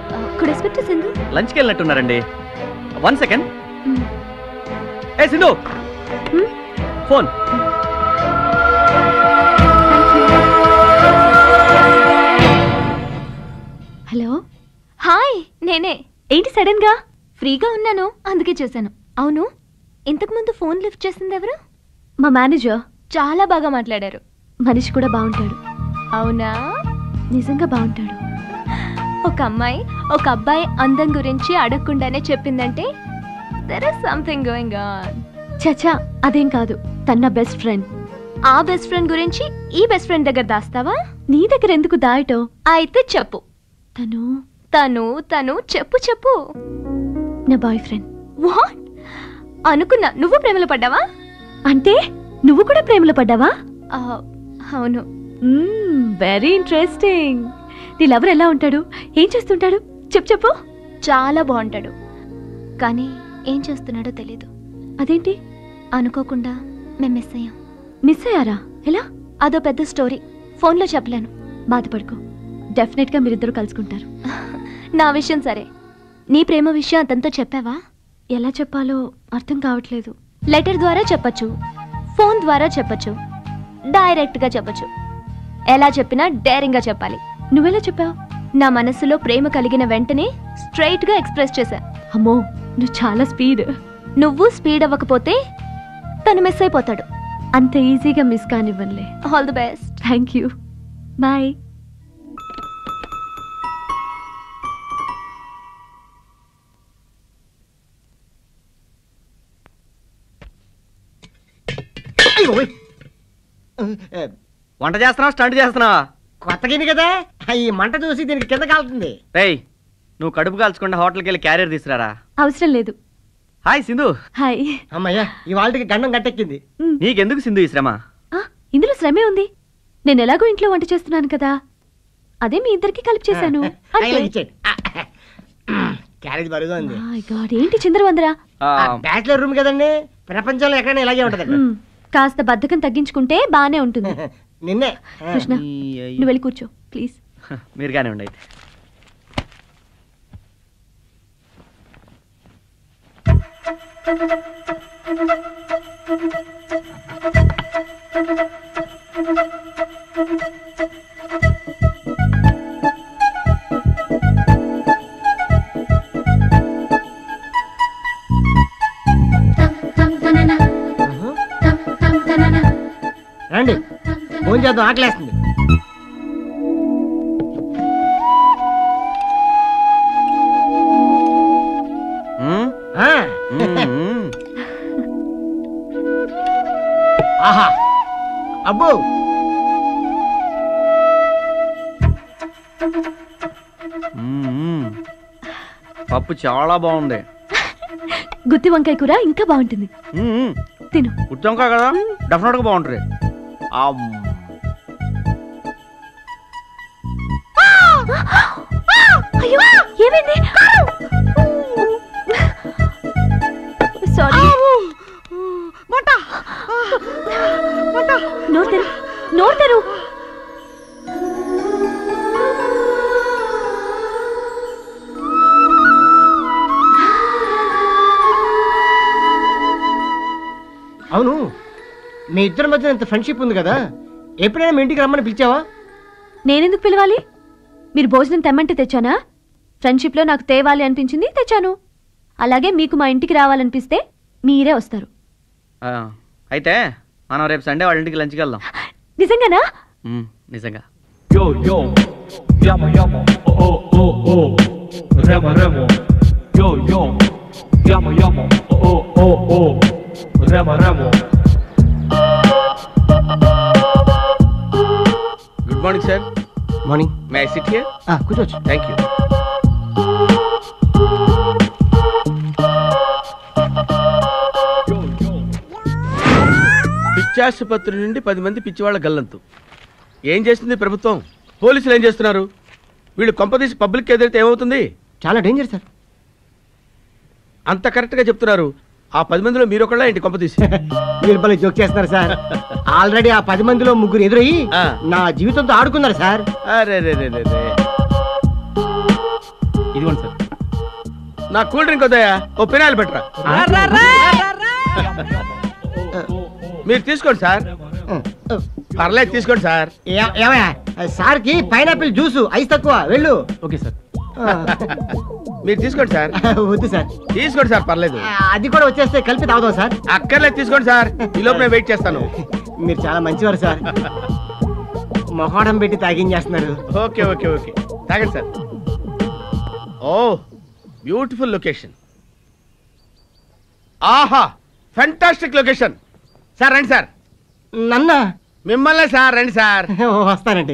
Could expect Sindhu లంచ్కి వెళ్ళినట్టున్నారండి one second ఏ సింధు ఫోన్ హలో హాయ్ నేనే ఏంటి సడన్ గా ఫ్రీగా ఉన్నాను అందుకే చేశాను అవును ఇంతకు ముందు ఫోన్ లిఫ్ట్ చేసింది ఎవరు మా మేనేజర్ చాలా బాగా మాట్లాడారు మనిషి కూడా బాగుంటాడు అవునా నిజంగా బాగుంటాడు ఒక అమ్మాయి ఒక అబ్బాయి అందం గురించి అడగకుండానే చెప్పిందంటే there is something going on చచా అదేం కాదు తన బెస్ట్ ఫ్రెండ్ ఆ బెస్ట్ ఫ్రెండ్ గురించి ఈ బెస్ట్ ఫ్రెండ్ దగ్గర దాస్తావా నీ దగ్గర ఎందుకు దాయటో అయితే చెప్పు తను తను తను చెప్పు చెప్పు నా బాయ్ ఫ్రెండ్ వాట్ అనుకున్నా నువ్వు ప్రేమలో పడ్డావా అంటే నువ్వు కూడా ప్రేమలో పడ్డావా అవును వెరీ ఇంట్రెస్టింగ్ నీ లవర్ ఎలా ఉంటాడు ఏం చేస్తుంటాడు చెప్పు చెప్పు చాలా బాగుంటాడు కానీ ఏం చేస్తున్నాడో తెలీదు అదేంటి అనుకోకుండా మేము మిస్ అయ్యాం మిస్ అయ్యారా ఎలా అదో పెద్ద స్టోరీ ఫోన్లో చెప్పలేను బాధపడుకో డెఫినెట్గా మీరిద్దరు కలుసుకుంటారు నా విషయం సరే నీ ప్రేమ విషయం అతనితో చెప్పావా ఎలా చెప్పాలో అర్థం కావట్లేదు లెటర్ ద్వారా చెప్పచ్చు ఫోన్ ద్వారా చెప్పచ్చు డైరెక్ట్గా చెప్పచ్చు ఎలా చెప్పినా డేరింగ్గా చెప్పాలి నువ్వెలా చెప్పావు నా మనసులో ప్రేమ కలిగిన వెంటనే స్ట్రైట్ గా ఎక్స్ప్రెస్ చేశా అమ్మో నువ్వు చాలా స్పీడ్ నువ్వు స్పీడ్ అవ్వకపోతే తను మిస్ అయిపోతాడు అంత ఈజీగా మిస్ కానివ్వనులే all the best thank you bye వంట చేస్తున్నావా స్టంట్ చేస్తున్నావా కొత్త గిన్నె కదా ఈ మంట చూసి దీనికి కింద కాలుతుంది రేయ్ నువ్వు కడుపు కాల్చకుండా హోటల్కి వెళ్ళి క్యారియర్ తీసుకురారా అవసరం లేదు హాయ్ సింధు హాయ్ అమ్మయ్యా ఈ వాళ్ళకి గండం గట్టెక్కింది నీకెందుకు సింధు ఈ శ్రమ ఇందులో శ్రమే ఉంది నేను ఎలాగో ఇంట్లో వంట చేస్తున్నాను కదా అదే మీ ఇద్దరికి కలిపి చేశాను అయ్యో, ఇచ్చేయండి. క్యారేజ్ బరుగా ఉంది మై గాడ్ ఏంటి చంద్రవందరా బ్యాచిలర్ రూమ్ కదండి ప్రపంచంలో ఎక్కడైనా ఇలాగే ఉంటది మ్, కాస్త బద్ధకం తగ్గించుకుంటే బానే ఉంటుంది నిన్నే కృష్ణ నువ్వు వెళ్ళి కూర్చో ప్లీజ్ మీరు కానీ ఉండి రండి ఫోన్ చేద్దాం ఆకలేస్తుంది ఆ. ఆహా అబ్బో పప్పు చాలా బాగుంది గుత్తి వంకాయ కూర ఇంకా బాగుంటుంది మ్మ్. తిను ఉత్తమకా కదా డెఫినెట్ గా బాగుంటుంది ఆమ్. అయ్యో ఏమైంది సారీ నోరు తెరు నోరు తెరు అవును మీ ఇద్దరి మధ్య ఇంత ఫ్రెండ్షిప్ ఉంది కదా ఎప్పుడైనా మీ ఇంటికి రమ్మని పిలిచావా నేనెందుకు పిలవాలి మీరు భోజనం తెమ్మంటే తెచ్చానా ఫ్రెండ్షిప్లో నాకు తేవాలి అనిపించింది తెచ్చాను అలాగే మీకు మా ఇంటికి రావాలనిపిస్తే మీరే వస్తారు ఆ, అయితే మనం రేపు సండే వాళ్ళ ఇంటికి లంచ్కి వెళ్దాం నిజంగానా మ్మ్, నిజంగా Yo, yo, llama, llama, oh, oh, oh, oh, remo, remo. Yo, yo, llama, llama, oh, oh, oh, remo, remo. Good morning sir morning may I sit here కూర్చోవచ్చు థ్యాంక్ యూ పిచ్చాసుపత్రి నుండి పది మంది పిచ్చివాళ్ళ గల్లంతు ఏం చేస్తుంది ప్రభుత్వం పోలీసులు ఏం చేస్తున్నారు వీళ్ళు కొంపదీసి పబ్లిక్ ఎదురైతే ఏమవుతుంది చాలా డేంజర్ సార్ అంత కరెక్ట్గా చెప్తున్నారు ఆ పది మందిలో మీరు ఒకళ్ళ ఏంటి కొంపదీసి మీరు భలే జోక్ చేస్తున్నారు సార్ ఆల్రెడీ ఆ పది మందిలో ముగ్గురు ఎదురయ్యి నా జీవితంతో ఆడుకున్నారు సార్ అరే రే రే రే రే ఇదిగోండి సార్ నా కూల్ డ్రింక్ వద్దయా ఓ పినాయిల్ పెట్టరా మీరు తీసుకోండి సార్ పర్లేదు తీసుకోండి సార్ ఏ- ఏమయ్యా సార్కి పైనాపిల్ జ్యూసు ఐస్ తక్కువ వెళ్ళు ఓకే సార్ ఆ, మీరు తీసుకోండి సార్ వద్దు సార్ తీసుకోండి సార్ పర్లేదు ఆ, అది కూడా వచ్చేస్తే కలిపి తాగుదాం సార్ అక్కర్లేదు తీసుకోండి సార్ ఈ లోపు నేను వెయిట్ చేస్తాను మీరు చాలా మంచివారు సార్ మొహాడం పెట్టి తాగించేస్తున్నారు ఓకే ఓకే ఓకే తాగండి సార్ ఓ బ్యూటిఫుల్ లొకేషన్ ఆహా ఫెంటాస్టిక్ లొకేషన్ సార్ రండి సార్ నన్న మిమ్మల్నే సార్ రండి సార్ వస్తానండి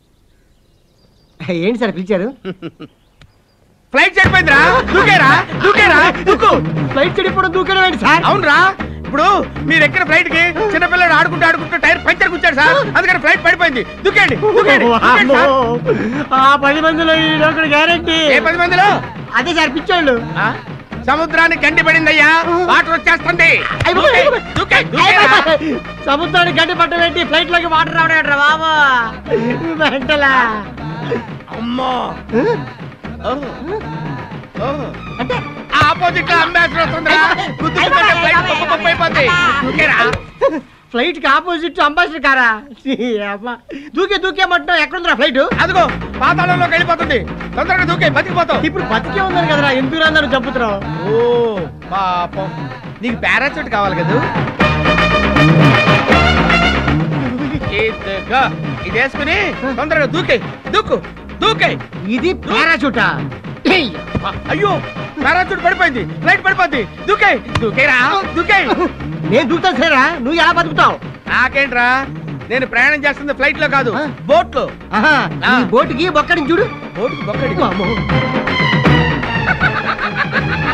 ఏంటి సార్ పిలిచారు ఫ్లైట్ చెడిపోయిందిరా దూకేరా దూకేరా దూకు ఫ్లైట్ చెడిపోవడం దూకడం ఏంటి సార్ అవునరా ఇప్పుడు మీరు ఎక్కిన ఫ్లైట్ కి చిన్నపిల్లడు ఆడుకుంటూ ఆడుకుంటూ టైర్ పంచర్ కూర్చాడు సార్ అందుకని ఫ్లైట్ పడిపోయింది దూకేయండి దూకేయండి దూకేయండి సార్. ఆ పది మందిలో ఈ ఒకటి గ్యారంటీ ఏ పది మందిలో అదే సార్ పిచ్చోళ్ళు ఆ? సముద్రానికి గండి పడిందయ్యా వాటర్ వచ్చేస్తుంది అయ్ బాబోయ్, అయ్ బాబోయ్. దూకే, అయ్ దూకేరా. బాబోయ్. సముద్రానికి గడ్డి పట్ట పెట్టి ఫ్లైట్ లోకి వాటర్ రావడం బాబు వెంటలా అమ్మో ఓహో. ఓహో. ఆపోజిట్ లో అంబాసిడర్ వస్తుందిరా గుద్దుకుంటే ఫ్లైట్ పప్పు పప్పు అయిపోద్ది దూకేరా. ఫ్లైట్ కి ఆపోజిట్ అంబాసిడర్ కారా ఛీ, అబ్బా. దూకే దూకే మట్టం ఎక్కడుందిరా ఫ్లైట్ అదిగో పాతాళంలోకి వెళ్ళిపోతుంది తొందరగా దూకే బతికిపోతావు ఇప్పుడు బతికే ఉన్నారు కదరా ఎందుకు అందరూ చంపుతున్నావు ఓ పాపం నీకు పారాచూట్ కావాలి కదా ఇదిగో, ఇది వేసుకుని తొందరగా దూకే దూకు దూకే ఇది పారాచూటా అయ్యో పారాచూట్ పడిపోయింది లైట్ పడిపోద్ది దూకే దూకేరా దూకే నేను దూకుతాను సరేరా నువ్వు ఎలా బతుకుతావు నాకేంట్రా నేను ప్రయాణం చేస్తుంది ఫ్లైట్ లో కాదు ఆ? బోట్ లో ఆహా, ఆ. ఈ బోటుకి బొక్కడిని చూడు బోట్ బొక్కడి వామ్మో.